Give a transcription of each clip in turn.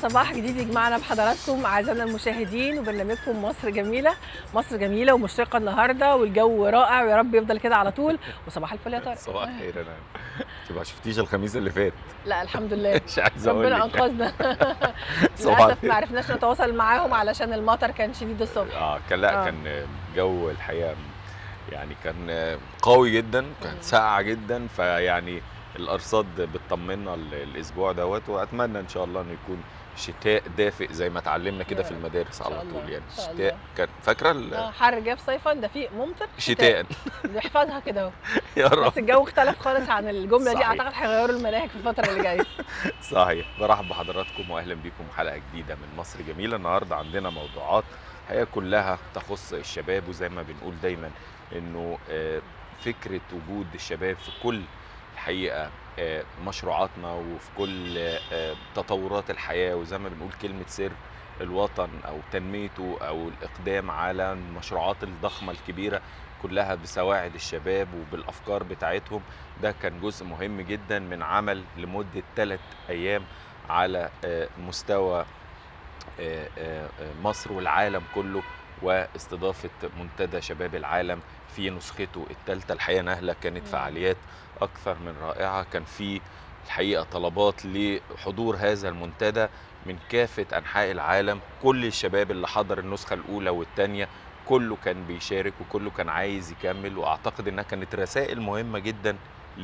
صباح جديد يجمعنا بحضراتكم اعزائنا المشاهدين وبرنامجكم مصر جميله مصر جميله ومشرقه النهارده والجو رائع ويا رب يفضل كده على طول وصباح الفل يا طارق صباح الخير انا انت ما شفتيش الخميس اللي فات لا الحمد لله مش عايز اقول ربنا لك انقذنا صباح للاسف الخير. ما عرفناش نتواصل معاهم علشان المطر كان شديد الصبح اه كان لا آه. كان جو الحقيقه يعني كان قوي جدا مم. كانت ساقعه جدا فيعني الارصاد بتطمنا ال- الاسبوع دوت واتمنى ان شاء الله انه يكون شتاء دافئ زي ما اتعلمنا كده يا في رب. المدارس إن شاء على الله. طول يعني إن شاء شتاء الله. كان فاكره ال- آه، حر جاف صيفا دفيق ممطر شتاء بيحفظها كده اهو يا رب بس الجو اختلف خالص عن الجمله دي صحيح. اعتقد هيغيروا المناهج في الفتره اللي جايه صحيح برحب بحضراتكم واهلا بيكم حلقه جديده من مصر جميله النهارده عندنا موضوعات هي كلها تخص الشباب وزي ما بنقول دايما انه آه، فكره وجود الشباب في كل الحقيقه آه، مشروعاتنا وفي كل آه، تطورات الحياه وزي ما بنقول كلمه سر الوطن او تنميته او الاقدام على المشروعات الضخمه الكبيره كلها بسواعد الشباب وبالافكار بتاعتهم ده كان جزء مهم جدا من عمل لمدة ثلاث أيام على آه، مستوى آه، آه، آه، مصر والعالم كله واستضافة منتدى شباب العالم في نسخته الثالثة الحقيقة نهلة كانت مم. فعاليات أكثر من رائعة كان في الحقيقة طلبات لحضور هذا المنتدى من كافة أنحاء العالم كل الشباب اللي حضر النسخة الأولى والثانية كله كان بيشارك وكله كان عايز يكمل وأعتقد إنها كانت رسائل مهمة جدا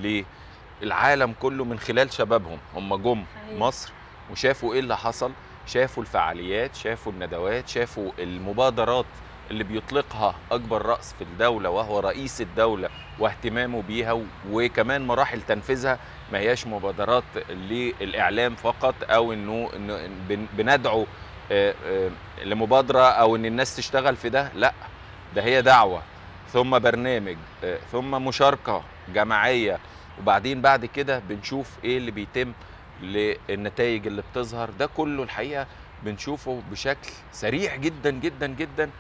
للعالم كله من خلال شبابهم هم جم صحيح. مصر وشافوا ايه اللي حصل شافوا الفعاليات شافوا الندوات شافوا المبادرات اللي بيطلقها اكبر راس في الدوله وهو رئيس الدوله واهتمامه بيها و- وكمان مراحل تنفيذها ما هياش مبادرات للاعلام فقط او انه إنه بن- بندعو آه، آه، لمبادره او ان الناس تشتغل في ده لا ده هي دعوه ثم برنامج آه، ثم مشاركه جماعيه وبعدين بعد كده بنشوف ايه اللي بيتم للنتائج اللي بتظهر ده كله الحقيقه بنشوفه بشكل سريع جدا جدا جدا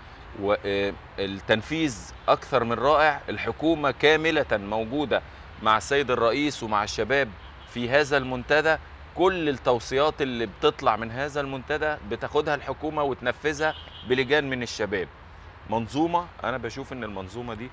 والتنفيذ اكثر من رائع الحكومه كامله موجوده مع السيد الرئيس ومع الشباب في هذا المنتدى كل التوصيات اللي بتطلع من هذا المنتدى بتاخدها الحكومه وتنفذها بلجان من الشباب منظومه انا بشوف ان المنظومه دي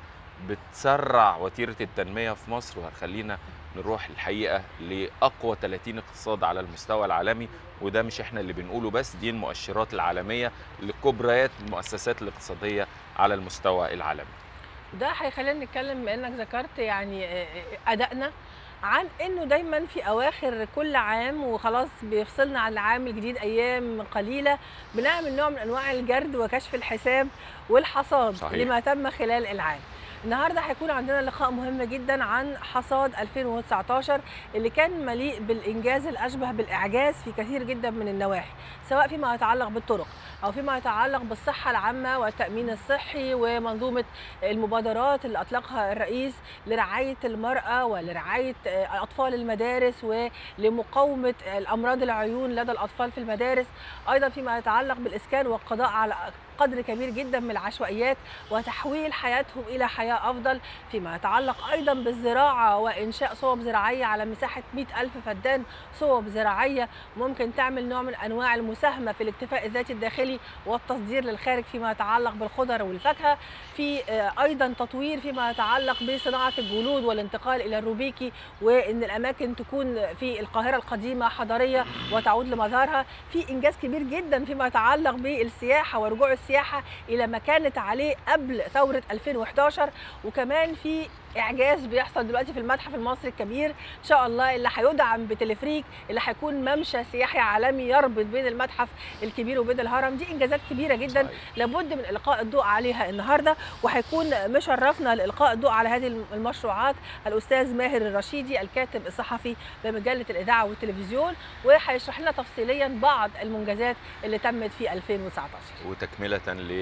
بتسرع وتيره التنميه في مصر وهتخلينا نروح الحقيقه لاقوى 30 اقتصاد على المستوى العالمي وده مش احنا اللي بنقوله بس دي المؤشرات العالميه لكبريات المؤسسات الاقتصاديه على المستوى العالمي ده هيخلينا نتكلم بما انك ذكرت يعني آه، آه، ادائنا عن انه دايما في اواخر كل عام وخلاص بيفصلنا عن العام الجديد ايام قليله بنعمل نوع من انواع الجرد وكشف الحساب والحصاد صحيح. لما تم خلال العام النهارده هيكون عندنا لقاء مهم جدا عن حصاد 2019 اللي كان مليء بالانجاز الاشبه بالاعجاز في كثير جدا من النواحي سواء فيما يتعلق بالطرق او فيما يتعلق بالصحه العامه والتامين الصحي ومنظومه المبادرات اللي اطلقها الرئيس لرعايه المراه ولرعايه آه، اطفال المدارس ولمقاومه الامراض العيون لدى الاطفال في المدارس ايضا فيما يتعلق بالاسكان والقضاء على قدر كبير جدا من العشوائيات وتحويل حياتهم الى حياه افضل فيما يتعلق ايضا بالزراعه وانشاء صوب زراعيه على مساحه 100 الف فدان صوب زراعيه ممكن تعمل نوع من انواع المساهمه في الاكتفاء الذاتي الداخلي والتصدير للخارج فيما يتعلق بالخضر والفاكهه في آه، ايضا تطوير فيما يتعلق بصناعه الجلود والانتقال الى الروبيكي وان الاماكن تكون في القاهره القديمه حضاريه وتعود لمظهرها في انجاز كبير جدا فيما يتعلق بالسياحه ورجوع السياحه الى ما كانت عليه قبل ثوره 2011 وكمان في اعجاز بيحصل دلوقتي في المتحف المصري الكبير ان شاء الله اللي هيدعم بتلفريك اللي هيكون ممشى سياحي عالمي يربط بين المتحف الكبير وبين الهرم دي انجازات كبيره جدا صحيح. لابد من القاء الضوء عليها النهارده وهيكون مشرفنا لالقاء الضوء على هذه المشروعات الاستاذ ماهر الرشيدي الكاتب الصحفي بمجله الاذاعه والتلفزيون وهيشرح لنا تفصيليا بعض المنجزات اللي تمت في 2019 وتكملة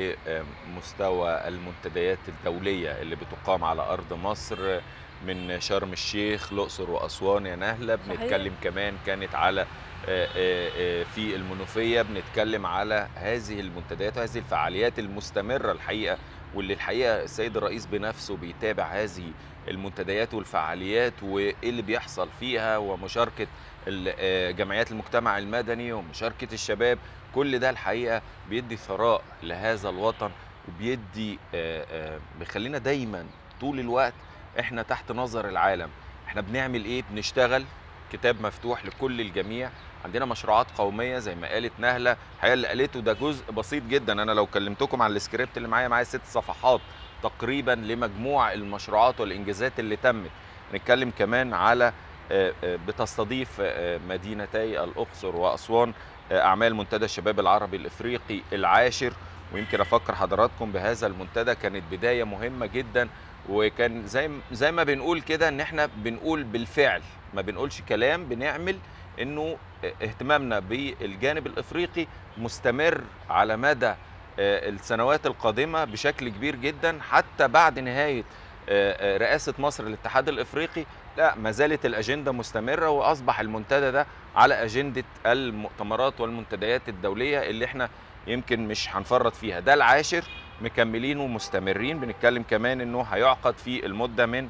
لمستوى المنتديات الدولية اللي بتقام على أرض مصر من شرم الشيخ الأقصر وأسوان يا نهلة صحيح. بنتكلم كمان كانت على آه، آه، آه، في المنوفية بنتكلم على هذه المنتديات وهذه الفعاليات المستمرة الحقيقة واللي الحقيقه السيد الرئيس بنفسه بيتابع هذه المنتديات والفعاليات وايه اللي بيحصل فيها ومشاركه ال- آه، جمعيات المجتمع المدني ومشاركه الشباب كل ده الحقيقه بيدي ثراء لهذا الوطن وبيدي آه، آه، بيخلينا دايما طول الوقت احنا تحت نظر العالم احنا بنعمل ايه بنشتغل كتاب مفتوح لكل الجميع عندنا مشروعات قوميه زي ما قالت نهله الحقيقه اللي قالته ده جزء بسيط جدا انا لو كلمتكم عن السكريبت اللي معايا معايا ست صفحات تقريبا لمجموع المشروعات والانجازات اللي تمت نتكلم كمان على آه، آه، بتستضيف آه، مدينتي الاقصر واسوان آه، اعمال منتدى الشباب العربي الافريقي العاشر ويمكن افكر حضراتكم بهذا المنتدى كانت بدايه مهمه جدا وكان زي زي ما بنقول كده ان احنا بنقول بالفعل ما بنقولش كلام بنعمل انه اهتمامنا بالجانب الافريقي مستمر على مدى آه، السنوات القادمه بشكل كبير جدا حتى بعد نهايه آه، آه، رئاسه مصر للاتحاد الافريقي لا ما زالت الاجنده مستمره واصبح المنتدى ده على اجنده المؤتمرات والمنتديات الدوليه اللي احنا يمكن مش هنفرط فيها ده العاشر مكملين ومستمرين بنتكلم كمان انه هيعقد في المده من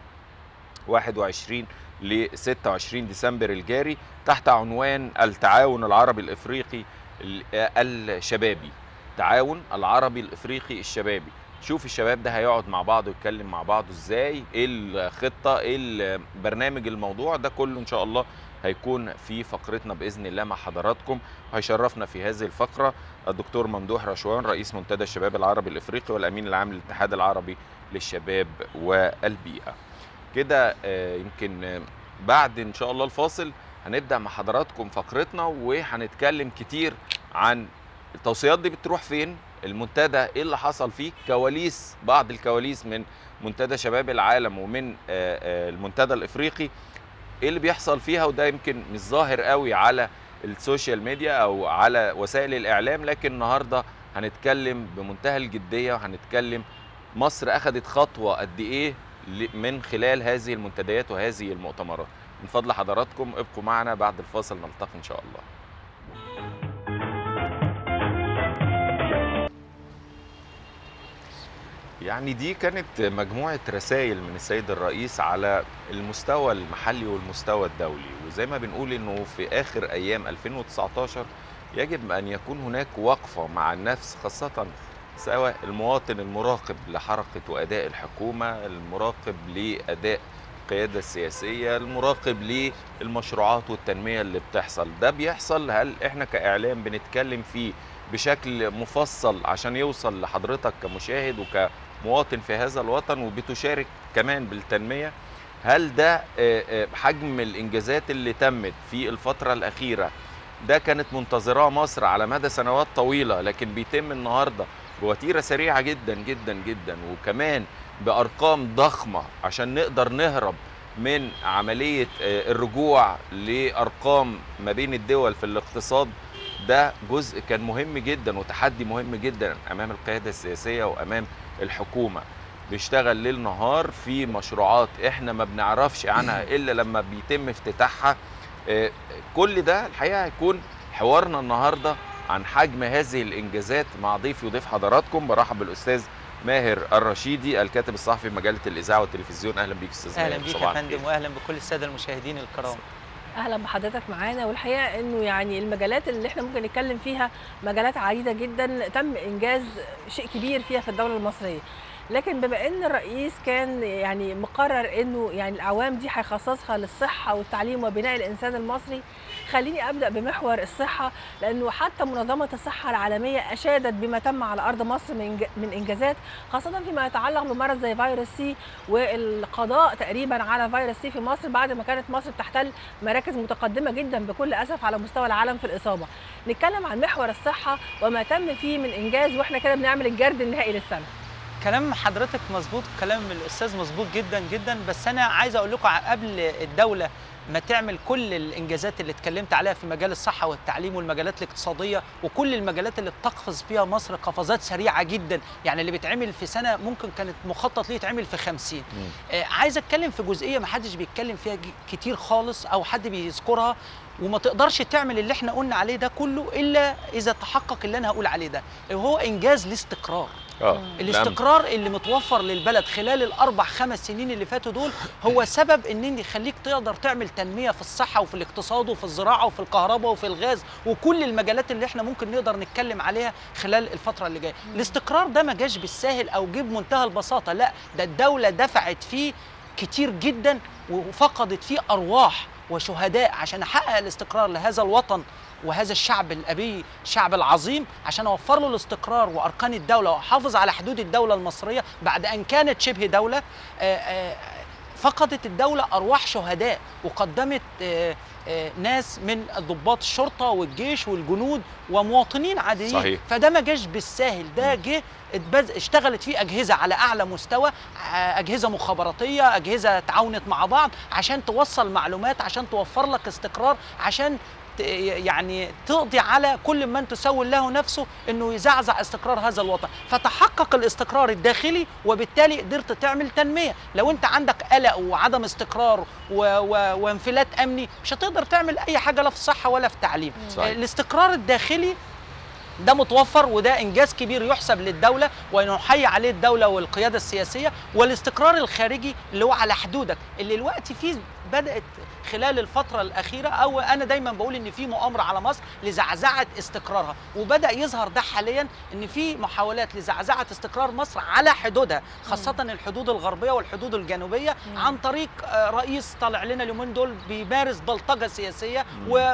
21 ل 26 ديسمبر الجاري تحت عنوان التعاون العربي الافريقي ال- الشبابي تعاون العربي الافريقي الشبابي شوف الشباب ده هيقعد مع بعض ويتكلم مع بعض ازاي ايه الخطه ايه البرنامج الموضوع ده كله ان شاء الله هيكون في فقرتنا باذن الله مع حضراتكم هيشرفنا في هذه الفقره الدكتور ممدوح رشوان رئيس منتدى الشباب العربي الافريقي والامين العام للاتحاد العربي للشباب والبيئه كده آه، يمكن آه، بعد ان شاء الله الفاصل هنبدا مع حضراتكم فقرتنا وهنتكلم كتير عن التوصيات دي بتروح فين المنتدى ايه اللي حصل فيه كواليس بعض الكواليس من منتدى شباب العالم ومن آه، آه، المنتدى الافريقي ايه اللي بيحصل فيها وده يمكن مش ظاهر قوي على السوشيال ميديا او على وسائل الاعلام لكن النهارده هنتكلم بمنتهى الجديه وهنتكلم مصر اخذت خطوه قد ايه ل- من خلال هذه المنتديات وهذه المؤتمرات من فضل حضراتكم ابقوا معنا بعد الفاصل نلتقي ان شاء الله يعني دي كانت مجموعة رسائل من السيد الرئيس على المستوى المحلي والمستوى الدولي وزي ما بنقول انه في اخر ايام 2019 يجب ان يكون هناك وقفة مع النفس خاصة سواء المواطن المراقب لحركة واداء الحكومة المراقب لاداء القيادة السياسية المراقب للمشروعات والتنمية اللي بتحصل ده بيحصل هل احنا كاعلام بنتكلم فيه بشكل مفصل عشان يوصل لحضرتك كمشاهد وكمواطن في هذا الوطن وبتشارك كمان بالتنمية هل ده آه، آه، حجم الإنجازات اللي تمت في الفترة الأخيرة ده كانت منتظراه مصر على مدى سنوات طويلة لكن بيتم النهاردة بوتيرة سريعة جدا جدا جدا وكمان بأرقام ضخمة عشان نقدر نهرب من عملية آه، الرجوع لأرقام ما بين الدول في الاقتصاد ده جزء كان مهم جدا وتحدي مهم جدا امام القياده السياسيه وامام الحكومه بيشتغل ليل نهار في مشروعات احنا ما بنعرفش عنها الا لما بيتم افتتاحها آه، كل ده الحقيقه هيكون حوارنا النهارده عن حجم هذه الانجازات مع ضيفي وضيف حضراتكم برحب بالاستاذ ماهر الرشيدي الكاتب الصحفي في مجله الاذاعه والتلفزيون اهلا بيك استاذ اهلا ماهر بيك صباح يا فندم الخير. واهلا بكل الساده المشاهدين الكرام اهلا بحضرتك معانا والحقيقه انه يعني المجالات اللي احنا ممكن نتكلم فيها مجالات عديده جدا تم انجاز شيء كبير فيها في الدوله المصريه لكن بما ان الرئيس كان يعني مقرر انه يعني الاعوام دي هيخصصها للصحه والتعليم وبناء الانسان المصري خليني ابدا بمحور الصحه لانه حتى منظمه الصحه العالميه اشادت بما تم على ارض مصر من إنج- من انجازات خاصه فيما يتعلق بمرض زي فيروس سي والقضاء تقريبا على فيروس سي في مصر بعد ما كانت مصر بتحتل مراكز متقدمه جدا بكل اسف على مستوى العالم في الاصابه نتكلم عن محور الصحه وما تم فيه من انجاز واحنا كده بنعمل الجرد النهائي للسنه كلام حضرتك مظبوط كلام الاستاذ مظبوط جدا جدا بس انا عايز اقول لكم قبل الدوله ما تعمل كل الانجازات اللي اتكلمت عليها في مجال الصحه والتعليم والمجالات الاقتصاديه وكل المجالات اللي بتقفز فيها مصر قفزات سريعه جدا يعني اللي بيتعمل في سنه ممكن كانت مخطط ليه يتعمل في 50 مم. آه، عايز اتكلم في جزئيه ما حدش بيتكلم فيها ج- كتير خالص او حد بيذكرها وما تقدرش تعمل اللي احنا قلنا عليه ده كله الا اذا تحقق اللي انا هقول عليه ده وهو انجاز الاستقرار اه الاستقرار اللي متوفر للبلد خلال الاربع خمس سنين اللي فاتوا دول هو سبب ان يخليك تقدر تعمل تنميه في الصحه وفي الاقتصاد وفي الزراعه وفي الكهرباء وفي الغاز وكل المجالات اللي احنا ممكن نقدر نتكلم عليها خلال الفتره اللي جايه الاستقرار ده ما جاش بالساهل او جه بمنتهى البساطه لا ده الدوله دفعت فيه كتير جدا وفقدت فيه ارواح وشهداء عشان احقق الاستقرار لهذا الوطن وهذا الشعب الابي الشعب العظيم عشان اوفر له الاستقرار واركان الدوله واحافظ على حدود الدوله المصريه بعد ان كانت شبه دوله آه، آه، فقدت الدوله ارواح شهداء وقدمت آه، آه، ناس من ضباط الشرطه والجيش والجنود ومواطنين عاديين صحيح. فده ما جاش بالساهل ده جه اتبز- اشتغلت فيه اجهزه على اعلى مستوى آه، اجهزه مخابراتيه اجهزه تعاونت مع بعض عشان توصل معلومات عشان توفر لك استقرار عشان ت- يعني تقضي على كل من تسول له نفسه انه يزعزع استقرار هذا الوطن فتحقق الاستقرار الداخلي وبالتالي قدرت تعمل تنميه لو انت عندك قلق وعدم استقرار و و وانفلات امني مش هتقدر تعمل اي حاجه لا في الصحه ولا في التعليم صحيح. الاستقرار الداخلي ده متوفر وده انجاز كبير يحسب للدوله ونحيي عليه الدوله والقياده السياسيه والاستقرار الخارجي اللي هو على حدودك اللي الوقت فيه بدات خلال الفتره الاخيره او انا دايما بقول ان في مؤامره على مصر لزعزعه استقرارها وبدا يظهر ده حاليا ان في محاولات لزعزعه استقرار مصر على حدودها خاصه الحدود الغربيه والحدود الجنوبيه عن طريق آه، رئيس طالع لنا اليومين دول بيمارس بلطجه سياسيه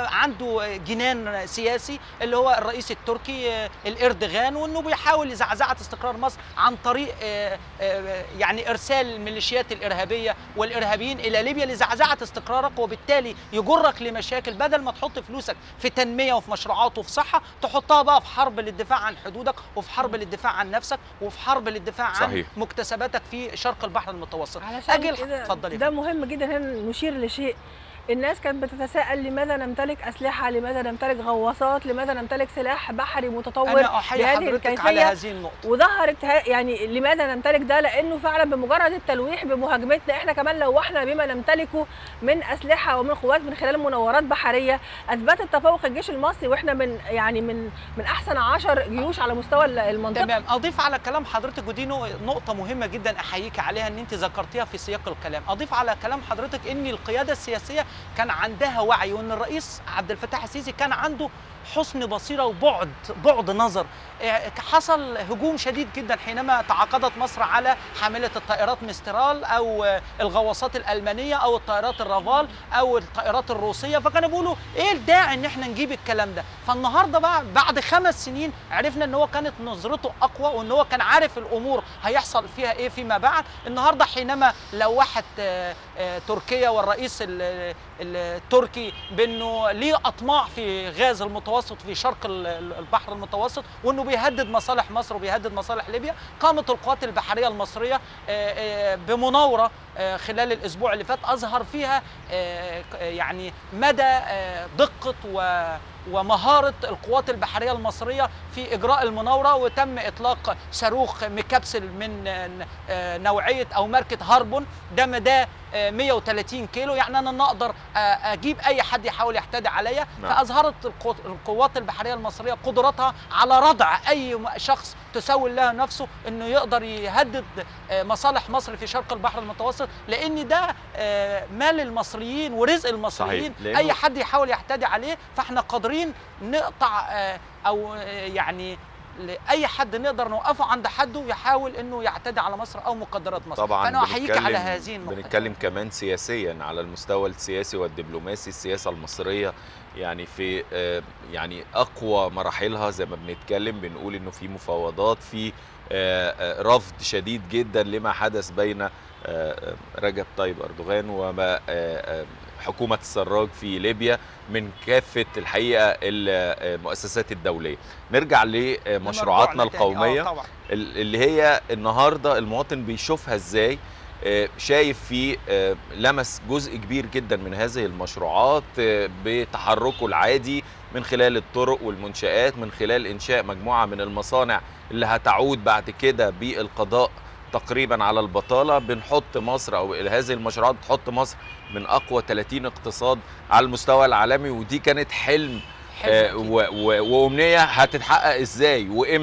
وعنده جنان سياسي اللي هو الرئيس التركي آه، الاردوغان وانه بيحاول لزعزعه استقرار مصر عن طريق آه، آه، يعني ارسال الميليشيات الارهابيه والارهابيين الى ليبيا لزعزعه استقرارك وبالتالي يجرك لمشاكل بدل ما تحط فلوسك في تنميه وفي مشروعات وفي صحه تحطها بقى في حرب للدفاع عن حدودك وفي حرب للدفاع عن نفسك وفي حرب للدفاع عن صحيح. مكتسباتك في شرق البحر المتوسط علشان أجل- كده اتفضلي. ده مهم جدا هنا نشير لشيء الناس كانت بتتساءل لماذا نمتلك اسلحه لماذا نمتلك غواصات لماذا نمتلك سلاح بحري متطور انا احيي بهذه حضرتك الكيفية؟ على هذه النقطه وظهرت ها- يعني لماذا نمتلك ده لانه فعلا بمجرد التلويح بمهاجمتنا احنا كمان لوحنا بما نمتلكه من اسلحه ومن قوات من خلال مناورات بحريه اثبتت تفوق الجيش المصري واحنا من يعني من من احسن عشر جيوش على مستوى المنطقه تمام اضيف على كلام حضرتك ودي نو- نقطه مهمه جدا احييك عليها ان انت ذكرتيها في سياق الكلام اضيف على كلام حضرتك ان القياده السياسيه كان عندها وعي وان الرئيس عبد الفتاح السيسي كان عنده حسن بصيره وبعد بعد نظر إيه، حصل هجوم شديد جدا حينما تعاقدت مصر على حامله الطائرات مسترال او آه، الغواصات الالمانيه او الطائرات الرافال او الطائرات الروسيه فكانوا بيقولوا ايه الداعي ان احنا نجيب الكلام ده فالنهارده بقى بعد خمس سنين عرفنا ان هو كانت نظرته اقوى وان هو كان عارف الامور هيحصل فيها ايه فيما بعد النهارده حينما لوحت آه، آه، تركيا والرئيس ال- التركي بانه ليه اطماع في غاز المتوسط في شرق ال- ال- البحر المتوسط وانه بيهدد مصالح مصر وبيهدد مصالح ليبيا قامت القوات البحريه المصريه آه، آه، بمناوره آه، خلال الاسبوع اللي فات اظهر فيها آه، ك- يعني مدى آه، دقه و ومهارة القوات البحرية المصرية في إجراء المناورة وتم إطلاق صاروخ مكبسل من آه، آه، نوعية أو ماركة هاربون ده مداه آه، 130 كيلو يعني أنا أنا أقدر آه، أجيب أي حد يحاول يعتدي عليا نعم. فأظهرت القو- القوات البحرية المصرية قدرتها على ردع أي م- شخص تسول له نفسه إنه يقدر يهدد آه، مصالح مصر في شرق البحر المتوسط لأن ده آه، مال المصريين ورزق المصريين صحيح، لأنه- أي حد يحاول يعتدي عليه فاحنا قادرين نقطع آه، او آه، يعني لاي حد نقدر نوقفه عند حده يحاول انه يعتدي على مصر او مقدرات مصر طبعا فانا احييك بنتكلم- على هذه النقطه بنتكلم كمان سياسيا على المستوى السياسي والدبلوماسي السياسه المصريه يعني في آه، يعني اقوى مراحلها زي ما بنتكلم بنقول انه في مفاوضات في آه، آه، رفض شديد جدا لما حدث بين آه، آه، رجب طيب اردوغان وما آه، آه، حكومه السراج في ليبيا من كافه الحقيقه المؤسسات الدوليه نرجع لمشروعاتنا مرجوعنا تاني. آه، القوميه طبعا ال- اللي هي النهارده المواطن بيشوفها ازاي آه، شايف في آه، لمس جزء كبير جدا من هذه المشروعات آه، بتحركه العادي من خلال الطرق والمنشآت من خلال إنشاء مجموعة من المصانع اللي هتعود بعد كده بالقضاء تقريبا على البطالة بنحط مصر أو هذه المشروعات بتحط مصر من أقوى 30 اقتصاد على المستوى العالمي ودي كانت حلم حلو آه، أكيد. و- و- وامنيه هتتحقق ازاي وامتى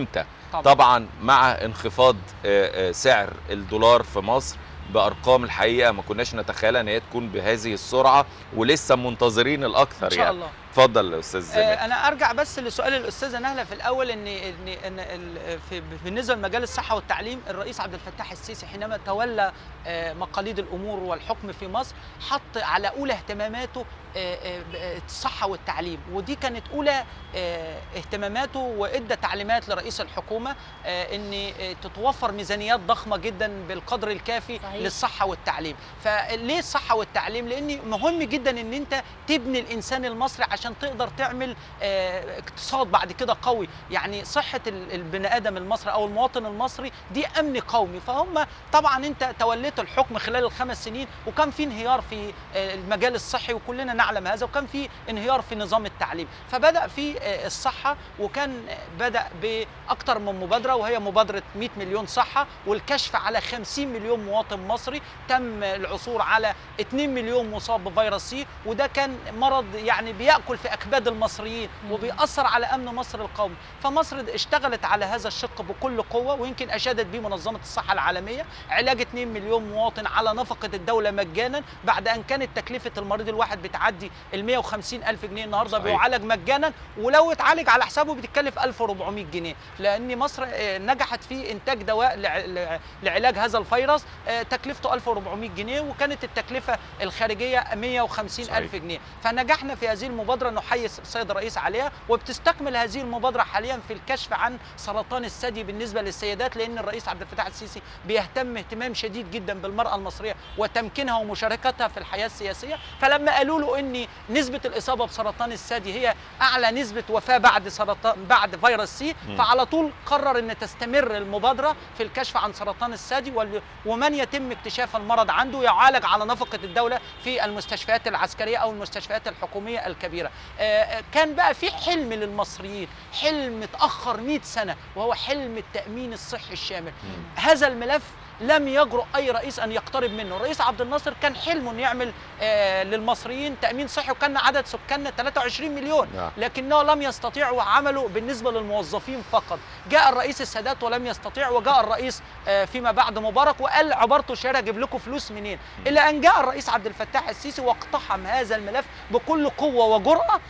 طبعا, طبعا مع انخفاض آه، آه، سعر الدولار في مصر بارقام الحقيقه ما كناش نتخيلها ان هي تكون بهذه السرعه ولسه منتظرين الاكثر ان شاء يعني الله اتفضل يا استاذ زمان آه، انا ارجع بس لسؤال الاستاذه نهله في الاول ان ان ان ال- في بالنسبه لمجال الصحه والتعليم الرئيس عبد الفتاح السيسي حينما تولى آه، مقاليد الامور والحكم في مصر حط على اولى اهتماماته آه، آه، ب- الصحه والتعليم ودي كانت اولى آه، اهتماماته وادى تعليمات لرئيس الحكومه آه، ان آه، تتوفر ميزانيات ضخمه جدا بالقدر الكافي صحيح. للصحه والتعليم فليه الصحه والتعليم لان مهم جدا ان انت تبني الانسان المصري عشان تقدر تعمل آه، اقتصاد بعد كده قوي يعني صحه ال- البني ادم المصري او المواطن المصري دي امن قومي فهم طبعا انت توليت الحكم خلال الخمس سنين وكان في انهيار في آه، المجال الصحي وكلنا نعلم هذا وكان في انهيار في نظام التعليم فبدا في آه، الصحه وكان آه، بدا باكثر من مبادره وهي مبادره 100 مليون صحه والكشف على 50 مليون مواطن مصري تم العثور على 2 مليون مصاب بفيروس سي وده كان مرض يعني بياكل في اكباد المصريين مم. وبيأثر على امن مصر القومي فمصر اشتغلت على هذا الشق بكل قوه ويمكن اشادت به منظمه الصحه العالميه علاج 2 مليون مواطن على نفقه الدوله مجانا بعد ان كانت تكلفه المريض الواحد بتعدي ال 150 الف جنيه النهارده صحيح. بيعالج مجانا ولو اتعالج على حسابه بتكلف 1400 جنيه لان مصر آه، نجحت في انتاج دواء لع- لع- لعلاج هذا الفيروس آه، تكلفته 1400 جنيه وكانت التكلفه الخارجيه 150 صحيح. الف جنيه فنجحنا في هذه المبادره نحيي السيد الرئيس عليها وبتستكمل هذه المبادره حاليا في الكشف عن سرطان الثدي بالنسبه للسيدات لان الرئيس عبد الفتاح السيسي بيهتم اهتمام شديد جدا بالمراه المصريه وتمكينها ومشاركتها في الحياه السياسيه فلما قالوا له ان نسبه الاصابه بسرطان الثدي هي اعلى نسبه وفاه بعد سرطان بعد فيروس سي مم. فعلى طول قرر ان تستمر المبادره في الكشف عن سرطان الثدي وال- ومن يتم اكتشاف المرض عنده يعالج على نفقه الدوله في المستشفيات العسكريه او المستشفيات الحكوميه الكبيره آه، آه، كان بقى في حلم للمصريين حلم اتاخر 100 سنه وهو حلم التامين الصحي الشامل مم. هذا الملف لم يجرؤ اي رئيس ان يقترب منه الرئيس عبد الناصر كان حلمه انه يعمل آه للمصريين تامين صحي وكان عدد سكاننا 23 مليون نعم. لكنه لم يستطيع وعمله بالنسبه للموظفين فقط جاء الرئيس السادات ولم يستطيع وجاء الرئيس آه، فيما بعد مبارك وقال عبارته الشهيره اجيب لكم فلوس منين الى ان جاء الرئيس عبد الفتاح السيسي واقتحم هذا الملف بكل قوه وجراه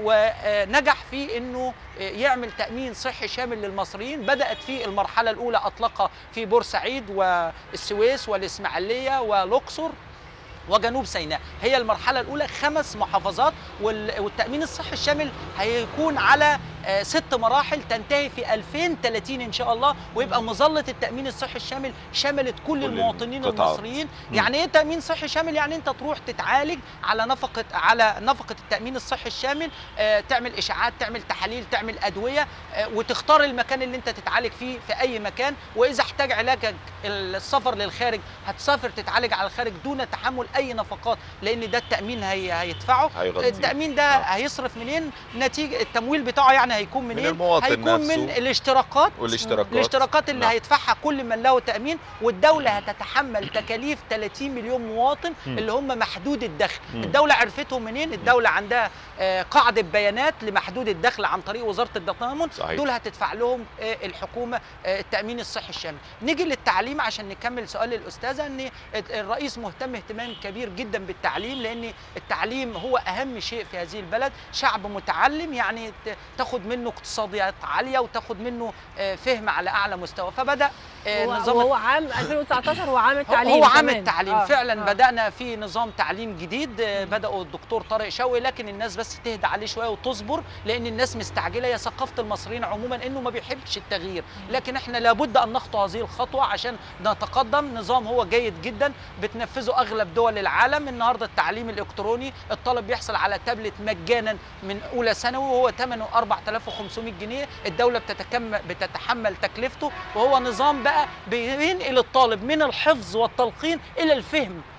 ونجح في انه يعمل تامين صحي شامل للمصريين بدات في المرحله الاولى اطلقها في بورسعيد والسويس والاسماعيليه والاقصر وجنوب سيناء هي المرحلة الأولى خمس محافظات وال- والتأمين الصحي الشامل هيكون على آه، ست مراحل تنتهي في 2030 إن شاء الله ويبقى مظلة التأمين الصحي الشامل شملت كل, كل المواطنين القطاعات. المصريين مم. يعني إيه تأمين صحي شامل يعني أنت تروح تتعالج على نفقة على نفقة التأمين الصحي الشامل آه، تعمل إشاعات تعمل تحاليل تعمل أدوية آه، وتختار المكان اللي أنت تتعالج فيه في أي مكان وإذا احتاج علاجك السفر للخارج هتسافر تتعالج على الخارج دون تحمل اي نفقات لان ده التامين هي هيدفعه هيغطيه. التامين ده آه. هيصرف منين نتيجه التمويل بتاعه يعني هيكون منين المواطن هيكون من نفسه. الاشتراكات والاشتراكات. الاشتراكات اللي نعم. هيدفعها كل من له تامين والدوله هتتحمل تكاليف 30 مليون مواطن مم. اللي هم محدود الدخل مم. الدوله عرفتهم منين الدوله عندها آه، قاعده بيانات لمحدود الدخل عن طريق وزاره التضامن صحيح. دول هتدفع لهم آه، الحكومه آه، التامين الصحي الشامل نيجي للتعليم عشان نكمل سؤال الاستاذه ان الرئيس مهتم اهتمام كبير جدا بالتعليم لان التعليم هو اهم شيء في هذه البلد شعب متعلم يعني ت- تاخد منه اقتصاديات عاليه وتاخد منه آه، فهم على اعلى مستوى فبدا آه، هو, نظام وهو عام 2019 هو عام هو- التعليم هو عام كمان. التعليم آه، فعلا آه. بدانا في نظام تعليم جديد آه، بداوا الدكتور طارق شوقي لكن الناس بس تهدى عليه شويه وتصبر لان الناس مستعجله هي ثقافه المصريين عموما انه ما بيحبش التغيير لكن احنا لابد ان نخطو هذه الخطوه عشان نتقدم نظام هو جيد جدا بتنفذه اغلب دول العالم النهارده التعليم الالكتروني الطالب بيحصل على تابلت مجانا من اولى ثانوي وهو ثمنه 4500 جنيه الدوله بتتكم بتتحمل تكلفته وهو نظام بقى بينقل الطالب من الحفظ والتلقين الى الفهم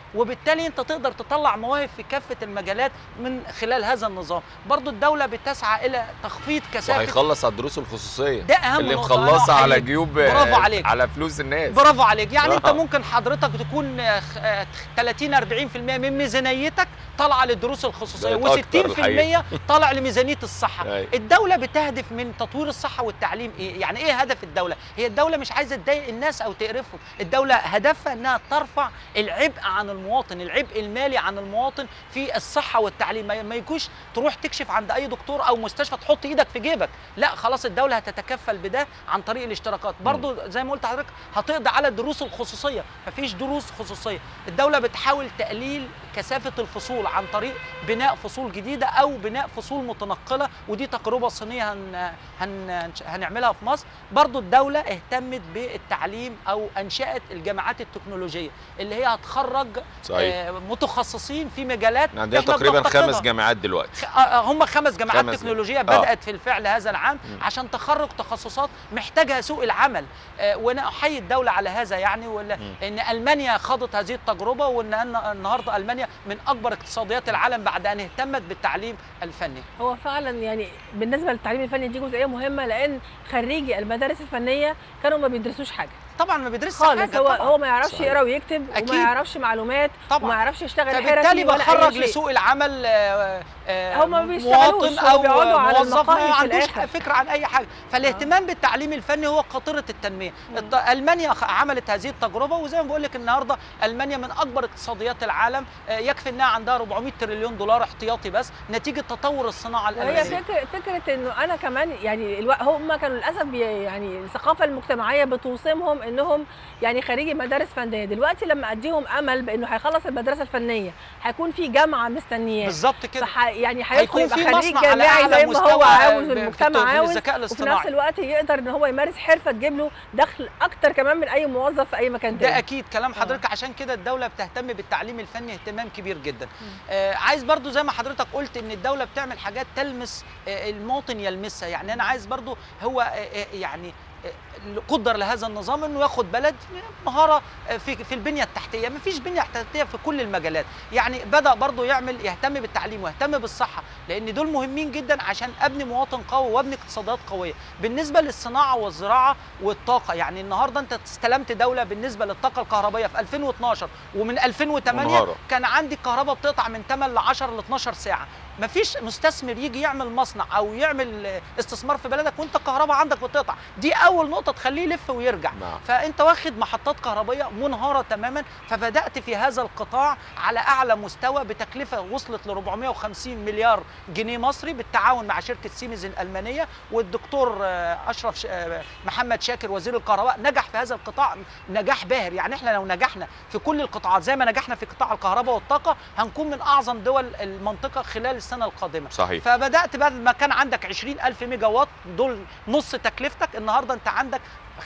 وبالتالي انت تقدر تطلع مواهب في كافه المجالات من خلال هذا النظام برضو الدوله بتسعى الى تخفيض كثافه وهيخلص على الدروس الخصوصيه ده اهم اللي نقطة. أنا مخلصه على أحييك. جيوب برافو عليك. على فلوس الناس برافو عليك يعني انت آه. ممكن حضرتك تكون آه، خ- آه، 30 40% من ميزانيتك طالعه للدروس الخصوصيه بقت أكتر الحقيقة. و60% طالع لميزانيه الصحه أيوة. الدوله بتهدف من تطوير الصحه والتعليم ايه يعني ايه هدف الدوله هي الدوله مش عايزه تضايق الناس او تقرفهم الدوله هدفها انها ترفع العبء عن المواطن العبء المالي عن المواطن في الصحه والتعليم ما ما يجوش تروح تكشف عند اي دكتور او مستشفى تحط ايدك في جيبك لا خلاص الدوله هتتكفل بده عن طريق الاشتراكات برضو زي ما قلت لحضرتك هتقضي على الدروس الخصوصيه مفيش دروس خصوصيه الدوله بتحاول تقليل كثافه الفصول عن طريق بناء فصول جديده او بناء فصول متنقله ودي تجربه صينيه هن هن هنعملها في مصر برضو الدوله اهتمت بالتعليم او انشات الجامعات التكنولوجيه اللي هي هتخرج صحيح آه، متخصصين في مجالات إحنا عندنا إحنا تقريبا بنفتقدها. خمس جامعات دلوقتي خ- آه، آه، هم خمس جامعات خمس تكنولوجيه جامعات. بدات في الفعل هذا العام مم. عشان تخرج تخصصات محتاجها سوق العمل آه، وانا احيي الدوله على هذا يعني ولا مم. ان المانيا خاضت هذه التجربه وان أن- النهارده المانيا من اكبر اقتصاديات العالم بعد ان اهتمت بالتعليم الفني هو فعلا يعني بالنسبه للتعليم الفني دي جزئيه مهمه لان خريجي المدارس الفنيه كانوا ما بيدرسوش حاجه طبعا ما بيدرسش خالص حاجة هو طبعاً. هو ما يعرفش صحيح. يقرا ويكتب أكيد. وما يعرفش معلومات طبعاً. وما يعرفش يشتغل فبالتالي حرفي ولا بخرج اي شيء لسوق العمل آه، آه، هما ما بيشتغلوش، مواطن هما او بيقعدوا على موظف المقاهي ما في عندوش الآخر. فكره عن اي حاجه فالاهتمام بالتعليم الفني هو قاطره التنميه الت- المانيا خ- عملت هذه التجربه وزي ما بقول لك النهارده المانيا من اكبر اقتصاديات العالم آه، يكفي انها عندها 400 تريليون دولار احتياطي بس نتيجه تطور الصناعه وهي الالمانيه فكره فكره انه انا كمان يعني الو... هم كانوا للاسف بي... يعني الثقافه المجتمعيه بتوصمهم انهم يعني خريجي مدارس فنيه دلوقتي لما اديهم امل بانه هيخلص المدرسه الفنيه هيكون في جامعه مستنياه بالظبط كده فح... يعني هيدخل هيكون يبقى في خريج مصنع على جامعي اعلى زي ما هو مستوى عاوز ب- والمجتمع في عاوز الذكاء وفي نفس الاصطناعي الوقت يقدر ان هو يمارس حرفه تجيب له دخل اكتر كمان من اي موظف في اي مكان ده تاني اكيد كلام حضرتك عشان كده الدوله بتهتم بالتعليم الفني اهتمام كبير جدا آه عايز برضو زي ما حضرتك قلت ان الدوله بتعمل حاجات تلمس آه المواطن يلمسها يعني انا عايز برضو هو آه آه يعني آه، قدر لهذا النظام انه ياخد بلد مهاره آه، في في البنيه التحتيه مفيش بنيه تحتيه في كل المجالات يعني بدا برضو يعمل يهتم بالتعليم ويهتم بالصحه لان دول مهمين جدا عشان ابني مواطن قوي وابني اقتصادات قويه بالنسبه للصناعه والزراعه والطاقه يعني النهارده انت استلمت دوله بالنسبه للطاقه الكهربائيه في 2012 ومن 2008 منهارة. كان عندي الكهرباء بتقطع من 8 ل 10 ل 12 ساعه مفيش مستثمر يجي يعمل مصنع او يعمل آه، استثمار في بلدك وانت الكهرباء عندك بتقطع دي اول نقطه تخليه يلف ويرجع نعم. فانت واخد محطات كهربائيه منهاره تماما فبدات في هذا القطاع على اعلى مستوى بتكلفه وصلت ل 450 مليار جنيه مصري بالتعاون مع شركه سيمنز الالمانيه والدكتور آه، اشرف ش- آه، محمد شاكر وزير الكهرباء نجح في هذا القطاع نجاح باهر يعني احنا لو نجحنا في كل القطاعات زي ما نجحنا في قطاع الكهرباء والطاقه هنكون من اعظم دول المنطقه خلال السنه القادمه صحيح فبدات بعد ما كان عندك 20000 ميجا وات دول نص تكلفتك النهارده انت عندك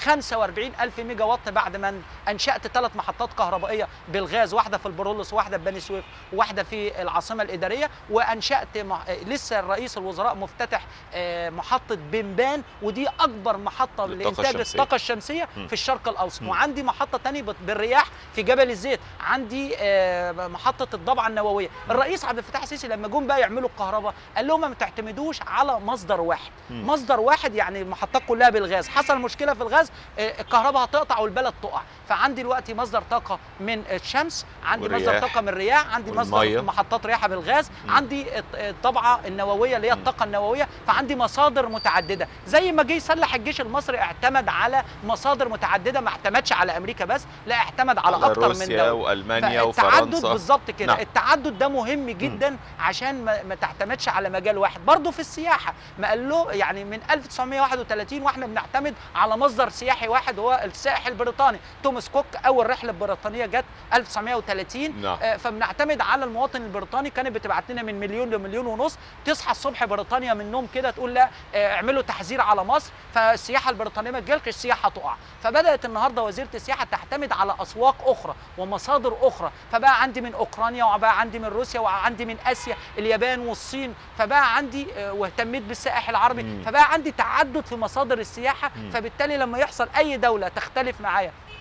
45000 ميجا وات بعد ما انشات ثلاث محطات كهربائيه بالغاز واحده في البرولس واحده في بني سويف وواحده في العاصمه الاداريه وانشات مح... لسه الرئيس الوزراء مفتتح آه، محطه بنبان ودي اكبر محطه للطاقة لانتاج الشمسية. الطاقه الشمسيه مم. في الشرق الاوسط مم. وعندي محطه ثانيه بالرياح في جبل الزيت عندي آه، محطه الضبعه النوويه الرئيس عبد الفتاح السيسي لما جم بقى يعملوا الكهرباء قال لهم ما تعتمدوش على مصدر واحد مم. مصدر واحد يعني المحطات كلها بالغاز حصل مشكله في الغاز آه، الكهرباء هتقطع والبلد تقع فعندي دلوقتي مصدر طاقه من الشمس عندي مصدر والرياح. طاقه من الرياح عندي مصدر والمية. محطات رياحه بالغاز مم. عندي الط- الطبعه النوويه اللي هي مم. الطاقه النوويه فعندي مصادر متعدده زي ما جه يسلح الجيش المصري اعتمد على مصادر متعدده ما اعتمدش على امريكا بس لا اعتمد على, على اكتر من روسيا دوله والمانيا فالتعدد وفرنسا بالظبط كده نعم. نعم. التعدد ده مهم جدا عشان ما, ما تعتمدش على مجال واحد برضه في السياحه ما قال له يعني من 1931 واحنا بنعتمد على مصدر سياحي واحد هو السائح البريطاني توماس كوك اول رحله بريطانيه جت 1930 نعم. آه، فبنعتمد على المواطن البريطاني كانت بتبعت لنا من مليون لمليون ونص تصحى الصبح بريطانيا من النوم كده تقول لا آه، اعملوا تحذير على مصر فالسياحه البريطانيه ما تجيلكش السياحه تقع فبدات النهارده وزيره السياحه تعتمد على اسواق اخرى ومصادر اخرى فبقى عندي من اوكرانيا وبقى عندي من روسيا وعندي من اسيا اليابان والصين فبقى عندي آه، واهتميت بالسائح العربي مم. فبقى عندي تعدد في مصادر السياحه مم. فبالتالي لما يحصل اي دوله تختلف معايا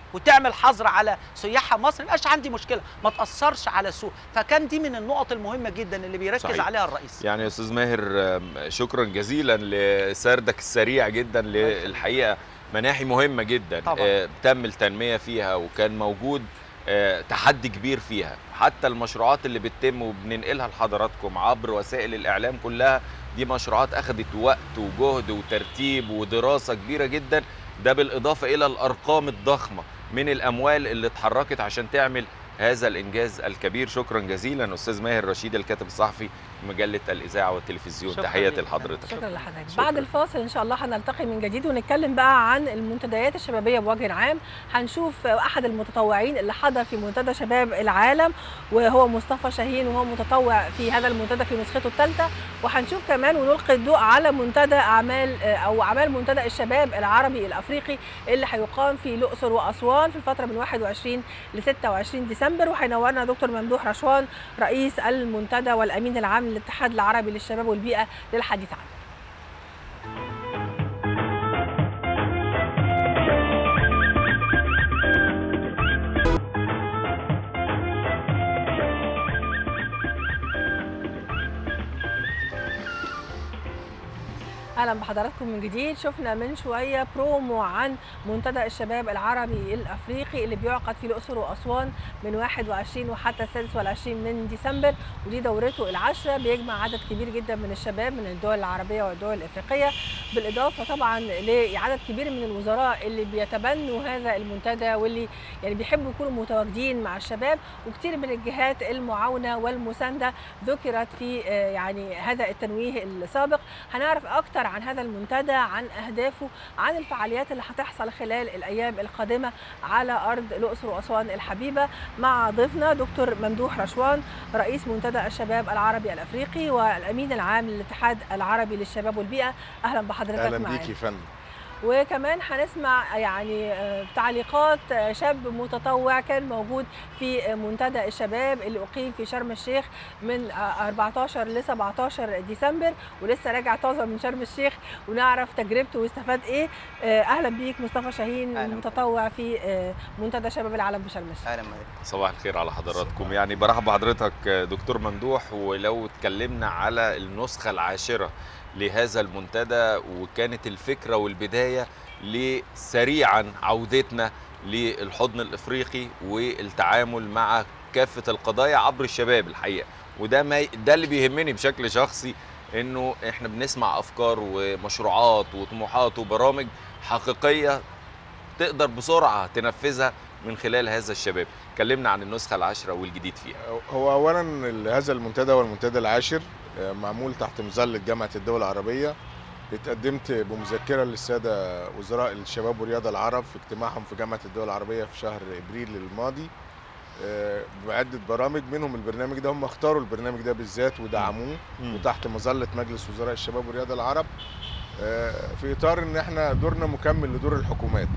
وتعمل حظر على سياحها مصر ما يبقاش عندي مشكله ما تاثرش على السوق فكان دي من النقط المهمه جدا اللي بيركز صحيح. عليها الرئيس يعني يا استاذ ماهر آم، شكرا جزيلا لسردك السريع جدا للحقيقه مناحي مهمه جدا طبعاً. آه، تم التنميه فيها وكان موجود آه، تحدي كبير فيها حتى المشروعات اللي بتتم وبننقلها لحضراتكم عبر وسائل الاعلام كلها دي مشروعات اخذت وقت وجهد وترتيب ودراسه كبيره جدا ده بالاضافه الى الارقام الضخمه من الاموال اللي اتحركت عشان تعمل هذا الانجاز الكبير شكرا جزيلا استاذ ماهر رشيد الكاتب الصحفي مجله الاذاعه والتلفزيون شكراً تحيه ليك. لحضرتك شكرا لحضرتك شكراً. بعد الفاصل ان شاء الله هنلتقي من جديد ونتكلم بقى عن المنتديات الشبابيه بوجه عام هنشوف احد المتطوعين اللي حضر في منتدى شباب العالم وهو مصطفى شاهين وهو متطوع في هذا المنتدى في نسخته الثالثه وهنشوف كمان ونلقي الضوء على منتدى اعمال او اعمال منتدى الشباب العربي الافريقي اللي هيقام في الاقصر واسوان في الفتره من 21 ل 26 ديسمبر وهينورنا دكتور ممدوح رشوان رئيس المنتدى والامين العام للاتحاد العربي للشباب والبيئه للحديث عنه اهلا بحضراتكم من جديد شفنا من شويه برومو عن منتدى الشباب العربي الافريقي اللي بيعقد في الاقصر واسوان من 21 وحتى السادس والعشرين من ديسمبر ودي دورته العاشره بيجمع عدد كبير جدا من الشباب من الدول العربيه والدول الافريقيه بالاضافه طبعا لعدد كبير من الوزراء اللي بيتبنوا هذا المنتدى واللي يعني بيحبوا يكونوا متواجدين مع الشباب وكثير من الجهات المعاونه والمسانده ذكرت في آه، يعني هذا التنويه السابق هنعرف اكتر عن هذا المنتدى عن اهدافه عن الفعاليات اللي هتحصل خلال الايام القادمه على ارض الاقصر واسوان الحبيبه مع ضيفنا دكتور ممدوح رشوان رئيس منتدى الشباب العربي الافريقي والامين العام للاتحاد العربي للشباب والبيئه اهلا بحضرتك اهلا معانا بيك يا فندم وكمان هنسمع يعني آه، تعليقات آه، شاب متطوع كان موجود في آه، منتدى الشباب اللي أقيم في شرم الشيخ من آه، 14 ل 17 ديسمبر ولسه راجع طازة من شرم الشيخ ونعرف تجربته واستفاد إيه آه، أهلا بيك مصطفى شاهين أهلاً. متطوع في آه، منتدى شباب العالم بشرم الشيخ اهلا بك صباح الخير على حضراتكم يعني برحب بحضرتك دكتور ممدوح ولو اتكلمنا على النسخة العاشرة لهذا المنتدى وكانت الفكرة والبداية لسريعا عودتنا للحضن الافريقي والتعامل مع كافة القضايا عبر الشباب الحقيقة وده ما ده اللي بيهمني بشكل شخصي انه احنا بنسمع افكار ومشروعات وطموحات وبرامج حقيقية تقدر بسرعة تنفذها من خلال هذا الشباب كلمنا عن النسخة العاشرة والجديد فيها هو اولا ال- هذا المنتدى هو المنتدى العاشر آه، معمول تحت مظله جامعه الدول العربيه اتقدمت بمذكره للساده وزراء الشباب والرياضه العرب في اجتماعهم في جامعه الدول العربيه في شهر ابريل الماضي آه، بعده برامج منهم البرنامج ده هم اختاروا البرنامج ده بالذات ودعموه وتحت مظله مجلس وزراء الشباب والرياضه العرب آه، في اطار ان احنا دورنا مكمل لدور الحكومات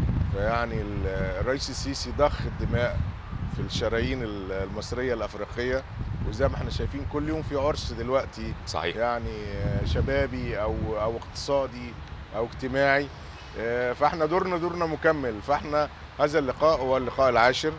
فيعني ال- الرئيس السيسي ضخ الدماء في الشرايين ال- المصريه الافريقيه وزي ما احنا شايفين كل يوم في عرس دلوقتي صحيح يعني آه، شبابي او او اقتصادي او اجتماعي آه، فاحنا دورنا دورنا مكمل فاحنا هذا اللقاء هو اللقاء العاشر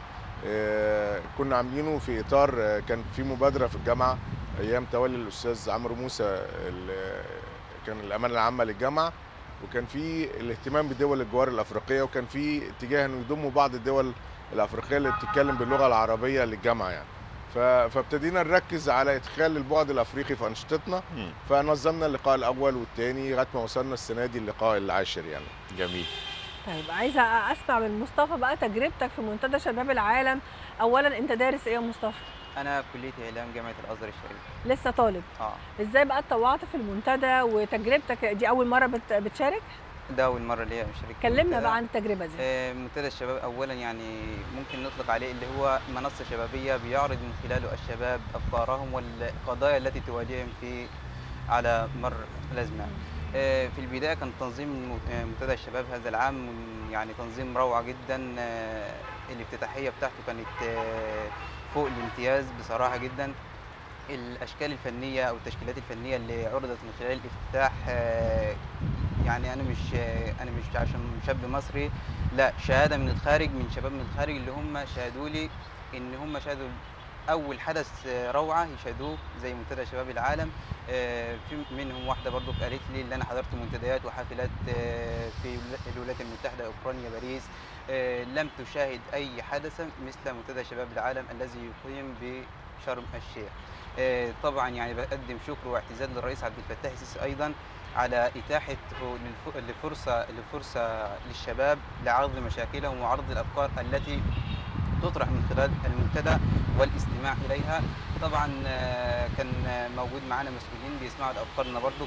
آه، كنا عاملينه في اطار آه، كان في مبادره في الجامعه ايام تولي الاستاذ عمرو موسى ال- كان الامانه العامه للجامعه وكان في الاهتمام بدول الجوار الافريقيه وكان في اتجاه انه يضموا بعض الدول الافريقيه اللي بتتكلم باللغه العربيه للجامعه يعني ف- فابتدينا نركز على ادخال البعد الافريقي في انشطتنا مم. فنظمنا اللقاء الاول والثاني لغايه ما وصلنا السنه دي اللقاء العاشر يعني جميل طيب عايزة أسمع من مصطفى بقى تجربتك في منتدى شباب العالم أولا أنت دارس إيه يا مصطفى؟ انا في كليه اعلام جامعه الازهر الشريف لسه طالب اه ازاي بقى اتطوعت في المنتدى وتجربتك دي اول مره بت- بتشارك ده اول مره ليا اشارك في كلمنا المنتدى. بقى عن التجربه دي آه، منتدى الشباب اولا يعني ممكن نطلق عليه اللي هو منصه شبابيه بيعرض من خلاله الشباب افكارهم والقضايا التي تواجههم في على مر الازمان آه، في البدايه كان تنظيم م- آه، منتدى الشباب هذا العام يعني تنظيم روعه جدا آه، الافتتاحيه بتاعته كانت آه، فوق الامتياز بصراحه جدا الاشكال الفنيه او التشكيلات الفنيه اللي عرضت من خلال الافتتاح آه، يعني انا مش انا مش عشان شاب مصري لا شهاده من الخارج من شباب من الخارج اللي هم شهدوا لي ان هم شهدوا اول حدث روعه يشهدوه زي منتدى شباب العالم آه، في منهم واحده برضو قالت لي ان انا حضرت منتديات وحفلات آه، في الولايات المتحده اوكرانيا باريس آه، لم تشاهد اي حدث مثل منتدى شباب العالم الذي يقيم بشرم الشيخ آه، طبعا يعني بقدم شكر واعتزاز للرئيس عبد الفتاح السيسي ايضا على اتاحه للف- لفرصه لفرصه للشباب لعرض مشاكلهم وعرض الافكار التي تطرح من خلال المنتدى والاستماع اليها طبعا آه، كان آه، موجود معانا مسؤولين بيسمعوا لافكارنا برضو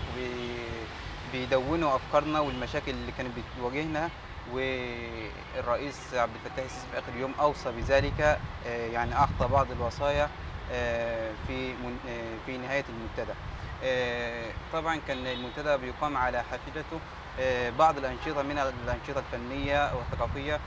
بيدونوا افكارنا والمشاكل اللي كانت بتواجهنا والرئيس عبد الفتاح السيسي في اخر يوم اوصى بذلك آه، يعني اعطى بعض الوصايا آه، في من- آه، في نهايه المنتدى آه، طبعا كان المنتدى بيقام على حافلته آه، بعض الانشطه من الانشطه الفنيه والثقافيه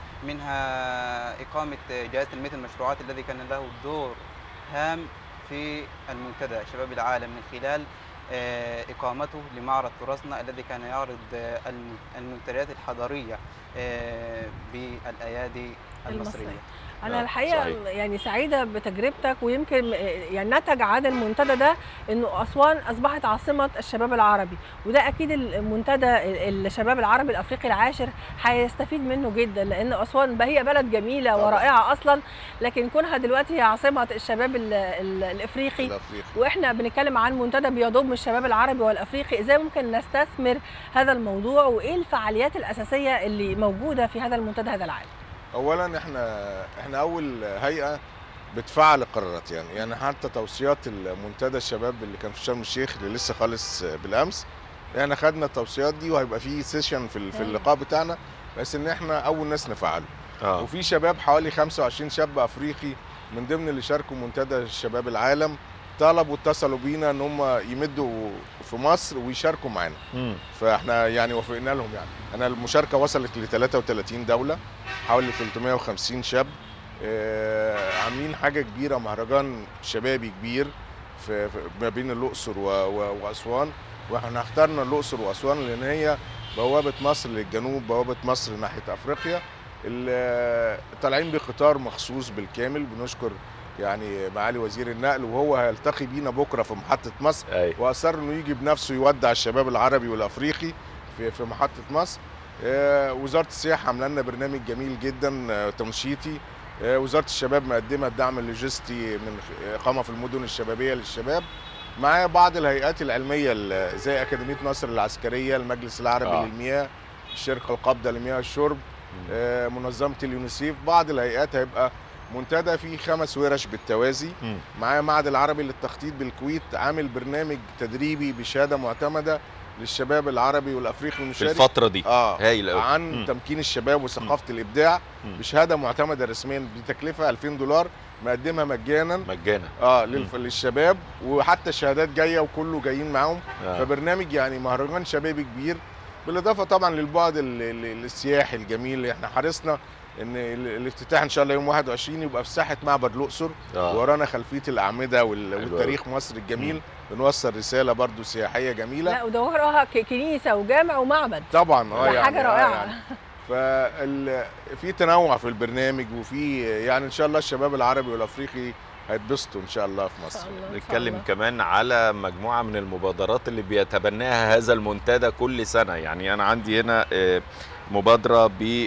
منها اقامه جهاز تنميه المشروعات الذي كان له دور هام في المنتدى شباب العالم من خلال آه، اقامته لمعرض تراثنا الذي كان يعرض آه، الم- المنتديات الحضاريه آه، بالايادي المصريه المصرية. آه، انا الحقيقه صحيح. يعني سعيده بتجربتك ويمكن يعني نتج عن المنتدى ده انه اسوان اصبحت عاصمه الشباب العربي وده اكيد المنتدى الشباب العربي الافريقي العاشر هيستفيد منه جدا لان اسوان هي بلد جميله طبعاً. ورائعه اصلا لكن كونها دلوقتي هي عاصمه الشباب ال- ال- الافريقي الافريقي واحنا بنتكلم عن منتدى بيضم الشباب العربي والافريقي ازاي ممكن نستثمر هذا الموضوع وايه الفعاليات الاساسيه اللي موجوده في هذا المنتدى هذا العام اولا احنا احنا اول هيئه بتفعل القرارات يعني يعني حتى توصيات المنتدى الشباب اللي كان في شرم الشيخ اللي لسه خالص بالامس احنا خدنا التوصيات دي وهيبقى في سيشن في ال- في أيوة. اللقاء بتاعنا بس ان احنا اول ناس نفعله اه وفي شباب حوالي 25 شاب افريقي من ضمن اللي شاركوا منتدى شباب العالم طلبوا اتصلوا بينا ان هم يمدوا في مصر ويشاركوا معانا مم. فاحنا يعني وافقنا لهم يعني انا المشاركه وصلت ل 33 دوله حوالي 350 شاب آه، عاملين حاجه كبيره مهرجان شبابي كبير في في- ما بين الاقصر و- و- واسوان واحنا اخترنا الاقصر واسوان لان هي بوابه مصر للجنوب بوابه مصر ناحيه افريقيا ال- طالعين بقطار مخصوص بالكامل بنشكر يعني معالي وزير النقل وهو هيلتقي بينا بكره في محطه مصر ايوه واصر انه يجي بنفسه يودع الشباب العربي والافريقي في في محطه مصر آه، وزاره السياحه عامله لنا برنامج جميل جدا آه، تنشيطي آه، وزاره الشباب مقدمه الدعم اللوجستي من خ- اقامه في المدن الشبابيه للشباب معايا بعض الهيئات العلميه ال- زي اكاديميه نصر العسكريه المجلس العربي آه. آه. للمياه الشركه القابضه لمياه الشرب آه، منظمه اليونيسيف بعض الهيئات هيبقى منتدى فيه خمس ورش بالتوازي مم. معايا معهد العربي للتخطيط بالكويت عامل برنامج تدريبي بشهاده معتمده للشباب العربي والافريقي في المشارك الفتره دي اه هايل قوي عن مم. تمكين الشباب وثقافه الابداع مم. بشهاده معتمده رسميا بتكلفه 2000 دولار مقدمها مجانا مجانا اه للف... للشباب وحتى الشهادات جايه وكله جايين معاهم آه. فبرنامج يعني مهرجان شبابي كبير بالاضافه طبعا للبعد ال- ال- السياحي الجميل اللي احنا حرصنا ان ال- الافتتاح ان شاء الله يوم 21 يبقى في ساحه معبد الاقصر آه. ورانا خلفيه الاعمده وال- حلو والتاريخ مصر الجميل بنوصل رساله برضو سياحيه جميله لا وده وراها ك- كنيسه وجامع ومعبد طبعا اه ده يعني حاجه آه رائعه يعني فال... في تنوع في البرنامج وفي يعني ان شاء الله الشباب العربي والافريقي هيتبسطوا ان شاء الله في إن مصر شاء الله، إن شاء نتكلم الله. كمان على مجموعة من المبادرات اللي بيتبناها هذا المنتدى كل سنة يعني أنا عندي هنا آه، مبادرة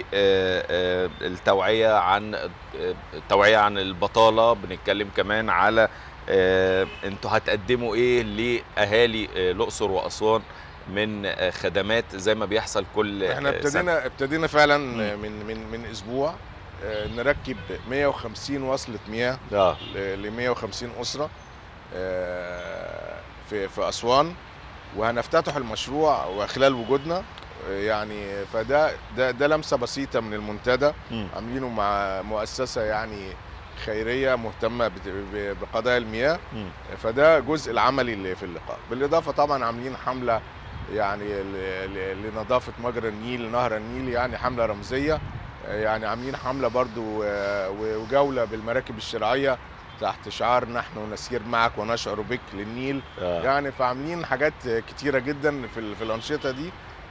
بالتوعية عن آه، التوعية عن البطالة بنتكلم كمان على آه، انتوا هتقدموا ايه لأهالي آه، الأقصر وأسوان من آه، خدمات زي ما بيحصل كل احنا آه، سنة. ابتدينا ابتدينا فعلا مم. من من من اسبوع آه، نركب 150 وصلة مياه اه ل 150 أسرة آه، في في أسوان وهنفتتح المشروع وخلال وجودنا آه، يعني فده ده ده لمسة بسيطة من المنتدى مم. عاملينه مع مؤسسة يعني خيرية مهتمة بت- ب- بقضايا المياه مم. فده جزء العملي اللي في اللقاء بالإضافة طبعا عاملين حملة يعني ل- ل- لنظافة مجرى النيل نهر النيل يعني حملة رمزية آه، يعني عاملين حملة برضو آه، و- وجولة بالمراكب الشراعية تحت شعار نحن نسير معك ونشعر بك للنيل آه. يعني فعاملين حاجات كتيرة جدا في ال- في الأنشطة دي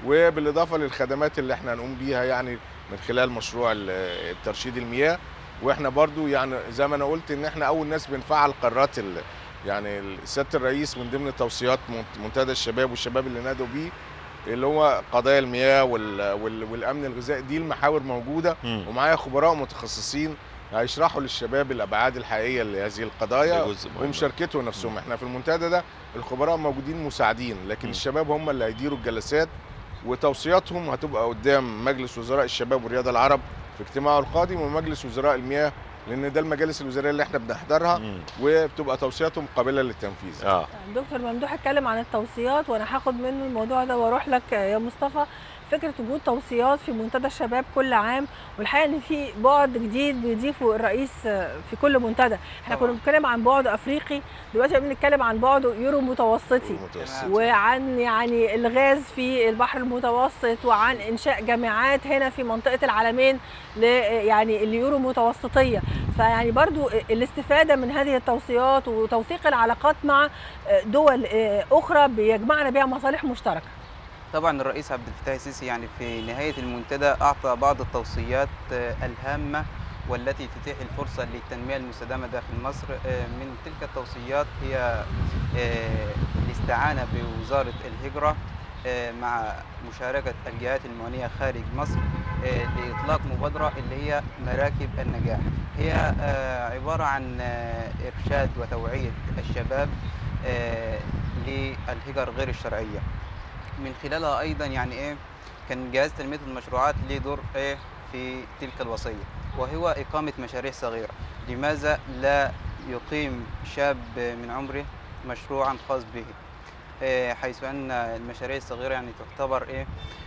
وبالاضافه للخدمات اللي احنا هنقوم بيها يعني من خلال مشروع ال- ترشيد المياه واحنا برضو يعني زي ما انا قلت ان احنا اول ناس بنفعل قرارات ال- يعني سياده الرئيس من ضمن توصيات منت- منتدى الشباب والشباب اللي نادوا بيه اللي هو قضايا المياه وال- وال- والامن الغذائي دي المحاور موجوده مم. ومعايا خبراء متخصصين هيشرحوا للشباب الابعاد الحقيقيه لهذه ده القضايا جزء مهم. ومشاركتهم نفسهم احنا في المنتدى ده الخبراء موجودين مساعدين لكن م. الشباب هم اللي هيديروا الجلسات وتوصياتهم هتبقى قدام مجلس وزراء الشباب والرياضه العرب في اجتماعه القادم ومجلس وزراء المياه لان ده المجالس الوزاريه اللي احنا بنحضرها مم. وبتبقى توصياتهم قابله للتنفيذ اه دكتور ممدوح اتكلم عن التوصيات وانا هاخد منه الموضوع ده واروح لك يا مصطفى فكره وجود توصيات في منتدى الشباب كل عام والحقيقه ان في بعد جديد بيضيفه الرئيس في كل منتدى احنا كنا طبعاً. بنتكلم عن بعد افريقي دلوقتي بنتكلم عن بعد يورو متوسطي والمتوسط. وعن يعني الغاز في البحر المتوسط وعن انشاء جامعات هنا في منطقه العالمين ل يعني اليورو متوسطيه فيعني برضو الاستفاده من هذه التوصيات وتوثيق العلاقات مع دول اخرى بيجمعنا بها مصالح مشتركه طبعا الرئيس عبد الفتاح السيسي يعني في نهاية المنتدى أعطى بعض التوصيات آه، الهامة والتي تتيح الفرصة للتنمية المستدامة داخل مصر آه، من تلك التوصيات هي آه، الاستعانة بوزارة الهجرة آه، مع مشاركة الجهات المعنية خارج مصر آه، لإطلاق مبادرة اللي هي مراكب النجاح هي آه، عبارة عن آه، إرشاد وتوعية الشباب آه، للهجر غير الشرعية من خلالها ايضا يعني ايه كان جهاز تنميه المشروعات ليه دور ايه في تلك الوصيه وهو اقامه مشاريع صغيره لماذا لا يقيم شاب من عمره مشروعا خاص به إيه حيث ان المشاريع الصغيره يعني تعتبر ايه,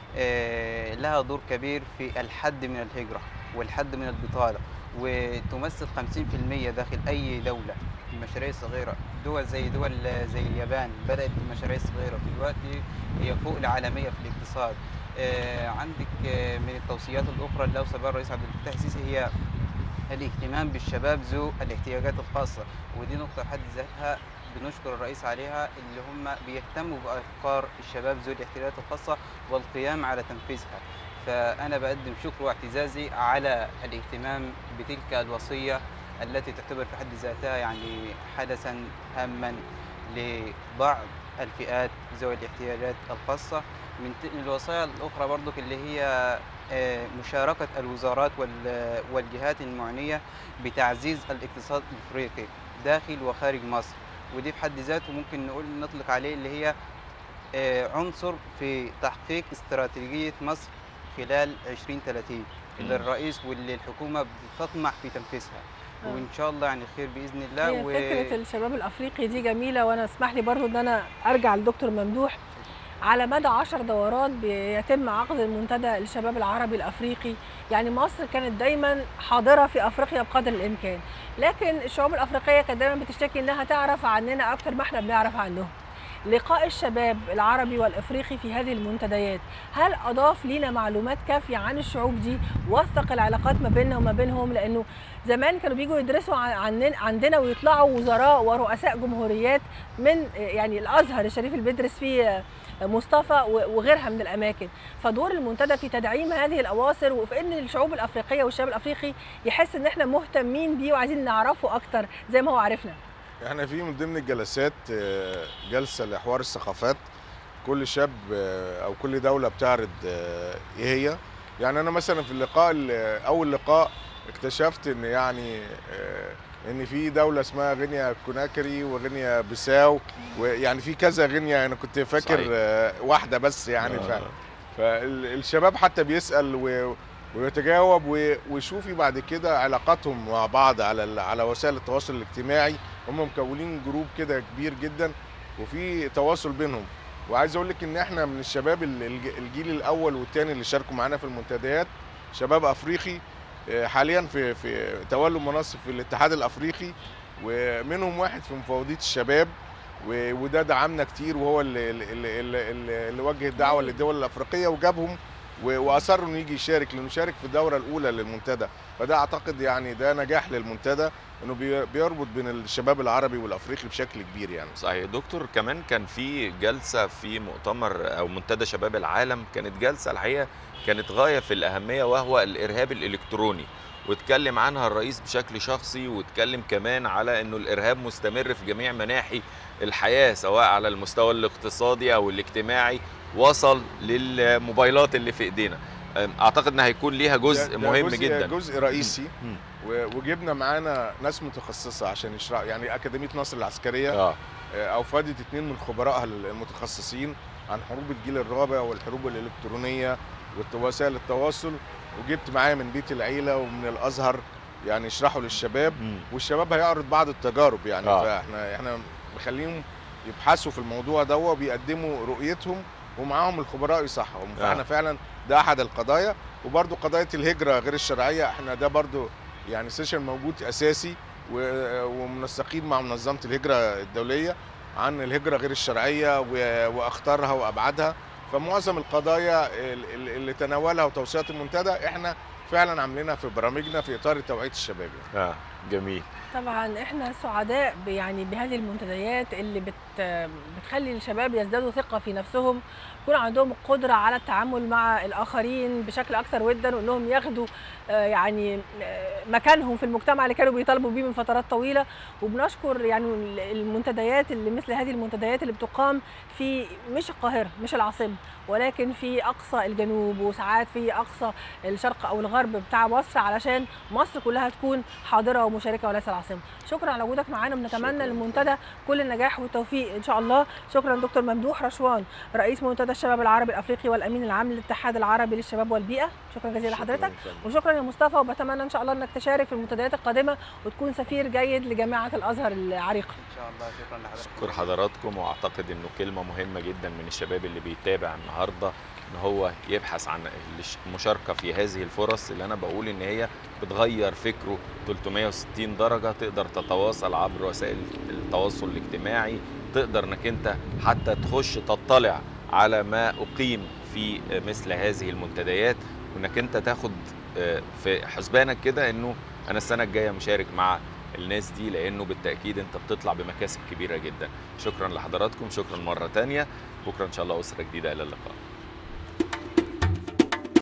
إيه لها دور كبير في الحد من الهجره والحد من البطاله وتمثل 50% داخل اي دوله المشاريع الصغيره دول زي دول زي اليابان بدات بالمشاريع الصغيره دلوقتي هي فوق العالميه في الاقتصاد آه، عندك آه، من التوصيات الاخرى اللي اوصى بها الرئيس عبد الفتاح السيسي هي الاهتمام بالشباب ذو الاحتياجات الخاصه ودي نقطه في حد ذاتها بنشكر الرئيس عليها اللي هم بيهتموا بافكار الشباب ذو الاحتياجات الخاصه والقيام على تنفيذها فانا بقدم شكر واعتزازي على الاهتمام بتلك الوصيه التي تعتبر في حد ذاتها يعني حدثا هاما لبعض الفئات ذوي الاحتياجات الخاصة من ت- الوصايا الأخرى برضك اللي هي آه، مشاركة الوزارات وال- والجهات المعنية بتعزيز الاقتصاد الإفريقي داخل وخارج مصر ودي في حد ذاته ممكن نقول نطلق عليه اللي هي آه، عنصر في تحقيق استراتيجية مصر خلال 2030 اللي مم. الرئيس واللي الحكومة بتطمح في تنفيذها آه. وإن شاء الله يعني خير بإذن الله هي فكره الشباب الافريقي دي جميله وانا اسمح لي برضو ان انا ارجع لدكتور ممدوح على مدى عشر دورات بيتم عقد المنتدى الشباب العربي الافريقي يعني مصر كانت دايما حاضره في افريقيا بقدر الامكان لكن الشعوب الافريقيه كانت دايما بتشتكي انها تعرف عننا اكتر ما احنا بنعرف عنهم لقاء الشباب العربي والافريقي في هذه المنتديات هل اضاف لينا معلومات كافيه عن الشعوب دي وثق العلاقات ما بيننا وما بينهم لانه زمان كانوا بيجوا يدرسوا عن- عننا عندنا ويطلعوا وزراء ورؤساء جمهوريات من يعني الازهر الشريف اللي بيدرس فيه مصطفى و- وغيرها من الاماكن فدور المنتدى في تدعيم هذه الاواصر وفي ان الشعوب الافريقيه والشعب الافريقي يحس ان احنا مهتمين بيه وعايزين نعرفه اكتر زي ما هو عرفنا احنا في من ضمن الجلسات آه، جلسه لحوار الثقافات كل شاب آه، او كل دوله بتعرض آه، ايه هي يعني انا مثلا في اللقاء ال- اول لقاء اكتشفت ان يعني آه، ان في دوله اسمها غينيا كوناكري وغينيا بيساو ويعني في كذا غينيا انا كنت فاكر صحيح. آه، واحده بس يعني ف... آه. فالشباب حتى بيسال و... ويتجاوب و... ويشوفي بعد كده علاقاتهم مع بعض على ال... على وسائل التواصل الاجتماعي هم مكونين جروب كده كبير جدا وفي تواصل بينهم وعايز اقول لك ان احنا من الشباب ال- الج- الجيل الاول والثاني اللي شاركوا معانا في المنتديات شباب افريقي آه، حاليا في في تولوا مناصب في الاتحاد الافريقي ومنهم واحد في مفوضيه الشباب و- وده دعمنا كتير وهو اللي, اللي, اللي, اللي, اللي وجه الدعوه للدول الافريقيه وجابهم و- واصروا انه يجي يشارك لانه شارك في الدوره الاولى للمنتدى فده اعتقد يعني ده نجاح للمنتدى انه بي- بيربط بين الشباب العربي والافريقي بشكل كبير يعني صحيح دكتور كمان كان في جلسة في مؤتمر أو منتدى شباب العالم كانت جلسة الحقيقة كانت غاية في الأهمية وهو الإرهاب الإلكتروني واتكلم عنها الرئيس بشكل شخصي واتكلم كمان على انه الارهاب مستمر في جميع مناحي الحياه سواء على المستوى الاقتصادي او الاجتماعي وصل للموبايلات اللي في ايدينا أم، اعتقد ان هيكون ليها جزء ده- ده مهم جزء جدا جزء رئيسي مم. و- وجبنا معانا ناس متخصصه عشان يشرح يعني اكاديميه نصر العسكريه اه آه، اوفدت اتنين من خبرائها المتخصصين عن حروب الجيل الرابع والحروب الالكترونيه ووسائل التواصل وجبت معايا من بيت العيله ومن الازهر يعني يشرحوا للشباب مم. والشباب هيعرض بعض التجارب يعني آه. فاحنا احنا مخليهم يبحثوا في الموضوع ده وبيقدموا رؤيتهم ومعاهم الخبراء يصحهم آه. فاحنا فعلا ده احد القضايا وبرضو قضيه الهجره غير الشرعيه احنا ده برضو يعني سيشن موجود اساسي و- ومنسقين مع منظمه الهجره الدوليه عن الهجره غير الشرعيه و- واخطارها وابعادها فمعظم القضايا ال- ال- اللي تناولها وتوصيات المنتدى احنا فعلا عاملينها في برامجنا في اطار توعيه الشباب اه جميل طبعا احنا سعداء ب- يعني بهذه المنتديات اللي بت بتخلي الشباب يزدادوا ثقه في نفسهم يكون عندهم القدره على التعامل مع الاخرين بشكل اكثر ودا وانهم ياخدوا آه، يعني آه، مكانهم في المجتمع اللي كانوا بيطالبوا بيه من فترات طويله وبنشكر يعني المنتديات اللي مثل هذه المنتديات اللي بتقام في مش القاهره مش العاصمه ولكن في اقصى الجنوب وساعات في اقصى الشرق او الغرب بتاع مصر علشان مصر كلها تكون حاضره ومشاركه وليس العاصمه شكرا على وجودك معانا بنتمنى شكراً. للمنتدى كل النجاح والتوفيق ان شاء الله شكرا دكتور ممدوح رشوان رئيس منتدى الشباب العربي الافريقي والامين العام للاتحاد العربي للشباب والبيئه شكرا جزيلا لحضرتك شكراً يا فندم. وشكرا يا مصطفى وبتمنى ان شاء الله انك تشارك في المنتديات القادمه وتكون سفير جيد لجامعه الازهر العريقه ان شاء الله شكرا لحضرتك اشكر حضراتكم واعتقد انه كلمه مهمه جدا من الشباب اللي بيتابع النهارده ان هو يبحث عن الش- المشاركه في هذه الفرص اللي انا بقول ان هي بتغير فكره 360 درجه تقدر تتواصل عبر وسائل التواصل الاجتماعي تقدر انك انت حتى تخش تطلع على ما اقيم في مثل هذه المنتديات وانك انت تاخد آه، في حسبانك كده انه انا السنه الجايه مشارك مع الناس دي لانه بالتاكيد انت بتطلع بمكاسب كبيره جدا شكرا لحضراتكم شكرا مره تانية بكره ان شاء الله اسره جديده الى اللقاء